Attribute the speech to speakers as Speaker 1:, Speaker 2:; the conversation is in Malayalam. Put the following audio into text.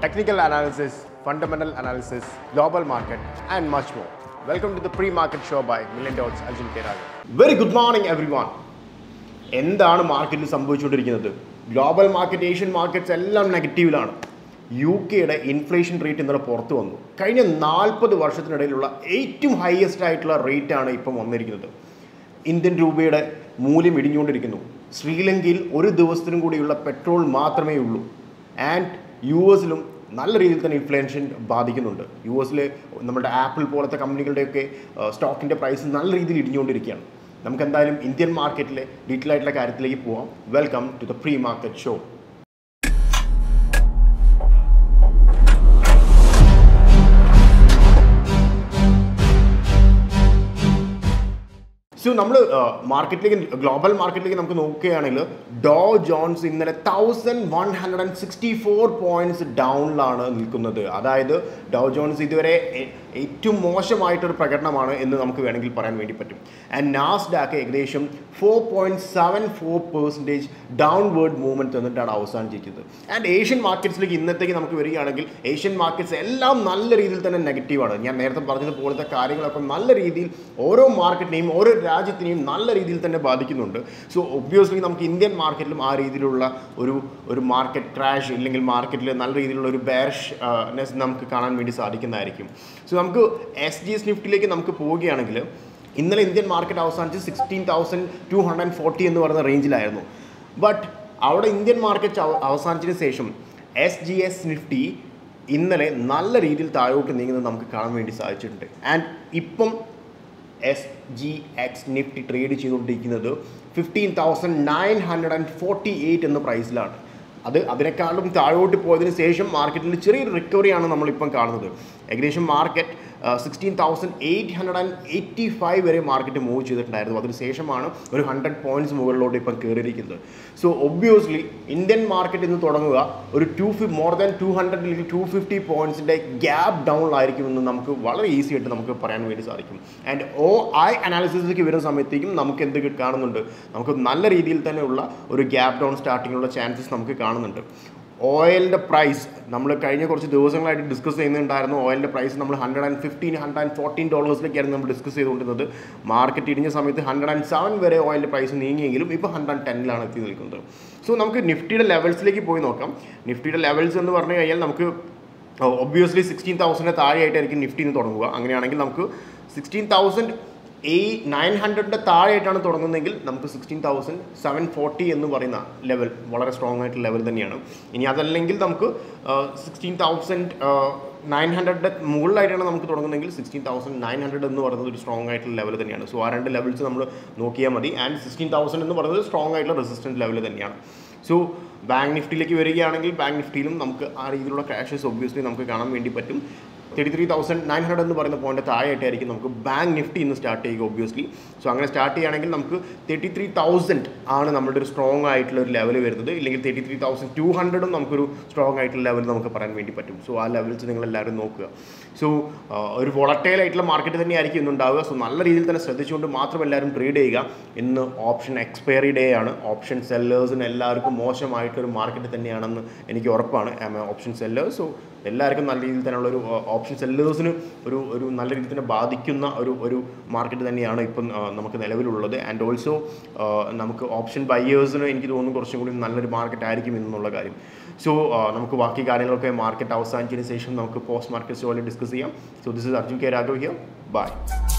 Speaker 1: technical analysis, fundamental analysis, global market, and much more. Welcome to the pre-market show by Million Dots Arjun Keraga. Very good morning, everyone. എന്താണ് മാർക്കറ്റിൽ സംഭവിച്ചുകൊണ്ടിരിക്കുന്നത് ഗ്ലോബൽ മാർക്കറ്റ് ഏഷ്യൻ മാർക്കറ്റ്സ് എല്ലാം നെഗറ്റീവിലാണ് യു കെയുടെ ഇൻഫ്ലേഷൻ റേറ്റ് ഇന്നലെ പുറത്തു വന്നു കഴിഞ്ഞ നാൽപ്പത് വർഷത്തിനിടയിലുള്ള ഏറ്റവും ഹയസ്റ്റ് ആയിട്ടുള്ള റേറ്റ് ആണ് ഇപ്പം വന്നിരിക്കുന്നത് ഇന്ത്യൻ രൂപയുടെ മൂല്യം ഇടിഞ്ഞുകൊണ്ടിരിക്കുന്നു ശ്രീലങ്കയിൽ ഒരു ദിവസത്തിനും കൂടിയുള്ള പെട്രോൾ മാത്രമേ ഉള്ളൂ ആൻഡ് യു എസിലും നല്ല രീതിയിൽ തന്നെ ഇൻഫ്ലേഷൻ ബാധിക്കുന്നുണ്ട് യു എസിൽ നമ്മുടെ ആപ്പിൾ പോലത്തെ കമ്പനികളുടെയൊക്കെ സ്റ്റോക്കിൻ്റെ പ്രൈസ് നല്ല രീതിയിൽ ഇടിഞ്ഞുകൊണ്ടിരിക്കുകയാണ് നമുക്ക് എന്തായാലും ഇന്ത്യൻ മാർക്കറ്റിലെ ഡീറ്റെയിൽ ആയിട്ടുള്ള കാര്യത്തിലേക്ക് പോവാം welcome to the pre market show so നമ്മൾ മാർക്കറ്റിലേക്ക് ഗ്ലോബൽ മാർക്കറ്റിലേക്ക് നമുക്ക് നോക്കുകയാണെങ്കിൽ ഡോ ജോൺസ് ഇന്നലെ thousand one hundred and sixty four points ഡൗണിലാണ് നിൽക്കുന്നത് അതായത് ഡോ ജോൺസ് ഇതുവരെ എ- ഏറ്റവും മോശമായിട്ടൊരു പ്രകടനമാണ് എന്ന് നമുക്ക് വേണമെങ്കിൽ പറയാൻ വേണ്ടി പറ്റും ആൻഡ് നാസ്ഡാക്ക് ഏകദേശം four point seven four percentage downward movement തന്നിട്ടാണ് അവസാനിച്ചിരിക്കുന്നത് ആൻഡ് ഏഷ്യൻ മാർക്കറ്റ്സിലേക്ക് ഇന്നത്തേക്ക് നമുക്ക് വരികയാണെങ്കിൽ ഏഷ്യൻ മാർക്കറ്റ്സ് എല്ലാം നല്ല രീതിയിൽ തന്നെ നെഗറ്റീവാണ് ഞാൻ നേരത്തെ പറഞ്ഞതുപോലത്തെ കാര്യങ്ങളൊക്കെ നല്ല രീതിയിൽ ഓരോ മാർക്കറ്റിനെയും ഓരോ രാജ്യത്തിനെയും നല്ല രീതിയിൽ തന്നെ ബാധിക്കുന്നുണ്ട് സോ ഒബ്വിയസ്ലി നമുക്ക് ഇന്ത്യൻ മാർക്കറ്റിലും ആ രീതിയിലുള്ള ഒരു ഒരു മാർക്കറ്റ് ക്രാഷ് ഇല്ലെങ്കിൽ മാർക്കറ്റിൽ നല്ല രീതിയിലുള്ള ഒരു ബെയർഷ് നമുക്ക് കാണാൻ വേണ്ടി സാധിക്കുന്നതായിരിക്കും സോ നമുക്ക് എസ് ജി എസ് നിഫ്റ്റിയിലേക്ക് നമുക്ക് പോവുകയാണെങ്കിൽ ഇന്നലെ ഇന്ത്യൻ മാർക്കറ്റ് അവസാനിച്ച് sixteen thousand two hundred and forty എന്ന് പറയുന്ന റേഞ്ചിലായിരുന്നു ബട്ട് അവിടെ ഇന്ത്യൻ മാർക്കറ്റ് അവ- അവസാനിച്ചതിന് ശേഷം എസ് ജി എസ് നിഫ്റ്റി ഇന്നലെ നല്ല രീതിയിൽ താഴോട്ട് നീങ്ങുന്നത് നമുക്ക് കാണാൻ വേണ്ടി സാധിച്ചിട്ടുണ്ട് ആൻഡ് ഇപ്പം S G X Nifty trade ചെയ്തുകൊണ്ടിരിക്കുന്നത് fifteen thousand nine hundred and forty eight എന്ന പ്രൈസിലാണ് അത് അതിനേക്കാളും താഴോട്ട് പോയതിന് ശേഷം മാർക്കറ്റിൽ ചെറിയൊരു റിക്കവറിയാണ് നമ്മളിപ്പം കാണുന്നത് ഏകദേശം market sixteen thousand eight hundred and eighty five വരെ മാർക്കറ്റ് മൂവ് ചെയ്തിട്ടുണ്ടായിരുന്നു അതിന് ശേഷമാണ് ഒരു ഹൺഡ്രഡ് പോയിന്റ്സ് മുകളിലോട്ട് ഇപ്പം കയറിയിരിക്കുന്നത് സോ ഒബ്വിയസ്ലി ഇന്ത്യൻ മാർക്കറ്റ് ഇന്ന് തുടങ്ങുക ഒരു ടു ഫി മോർ ദാൻ ടു ഹൺഡ്രഡ് അല്ലെങ്കിൽ ടു ഫിഫ്റ്റി പോയിന്റ്സിൻ്റെ ഗ്യാപ്പ് ഡൗണിലായിരിക്കുമെന്ന് നമുക്ക് വളരെ ഈസി ആയിട്ട് നമുക്ക് പറയാൻ വേണ്ടി സാധിക്കും ആൻഡ് ഓ ഐ അനാലിസിസിലേക്ക് വരുന്ന സമയത്തേക്കും നമുക്ക് എന്ത് കാണുന്നുണ്ട് നമുക്ക് നല്ല രീതിയിൽ തന്നെയുള്ള ഒരു ഗ്യാപ്പ് ഡൗൺ സ്റ്റാർട്ടിങ്ങിലുള്ള ചാൻസസ് നമുക്ക് കാണുന്നുണ്ട് ഓയിലിൻ്റെ പ്രൈസ് നമ്മൾ കഴിഞ്ഞ കുറച്ച് ദിവസങ്ങളായിട്ട് ഡിസ്കസ് ചെയ്യുന്നുണ്ടായിരുന്നു ഓയിലിൻ്റെ പ്രൈസ് നമ്മൾ hundred and fifteen hundred and fourteen ഡോളേഴ്സിലേക്കായിരുന്നു നമ്മൾ ഡിസ്കസ് ചെയ്തുകൊണ്ടിരുന്നത് മാർക്കറ്റ് ഇടിഞ്ഞ സമയത്ത് ഹൺഡ്രഡ് ആൻഡ് സെവൻ വരെ ഓയിലിൻ്റെ പ്രൈസ് നീങ്ങിയെങ്കിലും ഇപ്പോൾ ഹൺഡ്രഡ് ആൻഡ് ടെന്നിലാണ് എത്തി നിൽക്കുന്നത് സോ നമുക്ക് നിഫ്റ്റിയുടെ ലെവൽസിലേക്ക് പോയി നോക്കാം നിഫ്റ്റിയുടെ ലെവൽസ് എന്ന് പറഞ്ഞു കഴിഞ്ഞാൽ നമുക്ക് ഒബ്വിയസ്ലി സിക്സ്റ്റീൻ തൗസൻഡിന് താഴെയായിട്ടായിരിക്കും നിഫ്റ്റി നിന്ന് തുടങ്ങുക അങ്ങനെയാണെങ്കിൽ നമുക്ക് സിക്സ്റ്റീൻ തൗസൻഡ് ഈ നയൻ ഹൺഡ്രഡിൻ്റെ താഴെയായിട്ടാണ് തുടങ്ങുന്നതെങ്കിൽ നമുക്ക് സിക്സ്റ്റീൻ തൗസൻഡ് സെവൻ ഫോർട്ടി എന്ന് പറയുന്ന ലെവൽ വളരെ സ്ട്രോങ് ആയിട്ടുള്ള ലെവൽ തന്നെയാണ് ഇനി അതല്ലെങ്കിൽ നമുക്ക് സിക്സ്റ്റീൻ തൗസൻഡ് നയൻ ഹൺഡ്രഡിൻ്റെ മുകളിലായിട്ടാണ് നമുക്ക് തുടങ്ങുന്നതെങ്കിൽ സിക്സ്റ്റീൻ തൗസൻഡ് നയൻ ഹൺഡ്രഡ് എന്ന് പറയുന്നത് ഒരു സ്ട്രോങ് ആയിട്ടുള്ള ലെവൽ തന്നെയാണ് സോ ആ രണ്ട് ലെവൽസ് നമ്മൾ നോക്കിയാൽ മതി ആൻഡ് സിക്സ്റ്റീൻ തൗസൻഡ് എന്ന് പറയുന്നത് സ്ട്രോങ് ആയിട്ടുള്ള റെസിസ്റ്റൻറ്റ് ലെവൽ തന്നെയാണ് സോ ബാങ്ക് നിഫ്റ്റിയിലേക്ക് വരികയാണെങ്കിൽ ബാങ്ക് നിഫ്റ്റിയിലും നമുക്ക് ആ രീതിയിലുള്ള ക്രാഷസ് ഒബ്വിയസ്ലി നമുക്ക് കാണാൻ വേണ്ടി പറ്റും thirty three thousand nine hundred എന്ന് പറയുന്ന പോയിന്റ് താഴെയായിട്ടായിരിക്കും നമുക്ക് ബാങ്ക് നിഫ്റ്റി ഇന്ന് സ്റ്റാർട്ട് ചെയ്യുക ഒബ്വിയസ്ലി സോ അങ്ങനെ സ്റ്റാർട്ട് ചെയ്യുകയാണെങ്കിൽ നമുക്ക് തേർട്ടി ത്രീ തൗസൻഡ് ആണ് നമ്മുടെ ഒരു സ്ട്രോങ് ആയിട്ടുള്ള ഒരു ലെവൽ വരുന്നത് ഇല്ലെങ്കിൽ തേർട്ടി ത്രീ തൗസൻഡ് ടു ഹൺഡ്രഡും നമുക്കൊരു സ്ട്രോങ് ആയിട്ടുള്ള ലെവൽ നമുക്ക് പറയാൻ വേണ്ടി പറ്റും സോ ആ ലെവൽസ് നിങ്ങൾ എല്ലാവരും നോക്കുക സോ ഒരു വോളറ്റൈൽ ആയിട്ടുള്ള മാർക്കറ്റ് തന്നെയായിരിക്കും ഇന്നുണ്ടാവുക സോ നല്ല രീതിയിൽ തന്നെ ശ്രദ്ധിച്ചുകൊണ്ട് മാത്രം എല്ലാവരും ട്രേഡ് ചെയ്യുക ഇന്ന് ഓപ്ഷൻ എക്സ്പയറി ഡേ ആണ് ഓപ്ഷൻ സെല്ലേഴ്സിന് എല്ലാവർക്കും മോശമായിട്ടൊരു മാർക്കറ്റ് തന്നെയാണെന്ന് എനിക്ക് ഉറപ്പാണ് ഓപ്ഷൻ സെല്ലേഴ്സ് സോ എല്ലാവർക്കും നല്ല രീതിയിൽ തന്നെയുള്ള ഒരു ഓപ്ഷൻ സെല്ലേഴ്സിന് ഒരു ഒരു നല്ല രീതിയിൽ തന്നെ ബാധിക്കുന്ന ഒരു ഒരു മാർക്കറ്റ് തന്നെയാണ് ഇപ്പം ആ, നമുക്ക് നിലവിലുള്ളത് ആൻഡ് ഓൾസോ നമുക്ക് ഓപ്ഷൻ ബയേഴ്സിന് എനിക്ക് തോന്നുന്നു കുറച്ചും കൂടി നല്ലൊരു മാർക്കറ്റ് ആയിരിക്കും എന്നുള്ള കാര്യം സോ നമുക്ക് ബാക്കി കാര്യങ്ങളൊക്കെ മാർക്കറ്റ് അവസാനിച്ചതിന് ശേഷം നമുക്ക് പോസ്റ്റ് മാർക്കറ്റ് സ്റ്റോറിൽ ഡിസ്കസ് ചെയ്യാം so this is Arjun K Raghav here by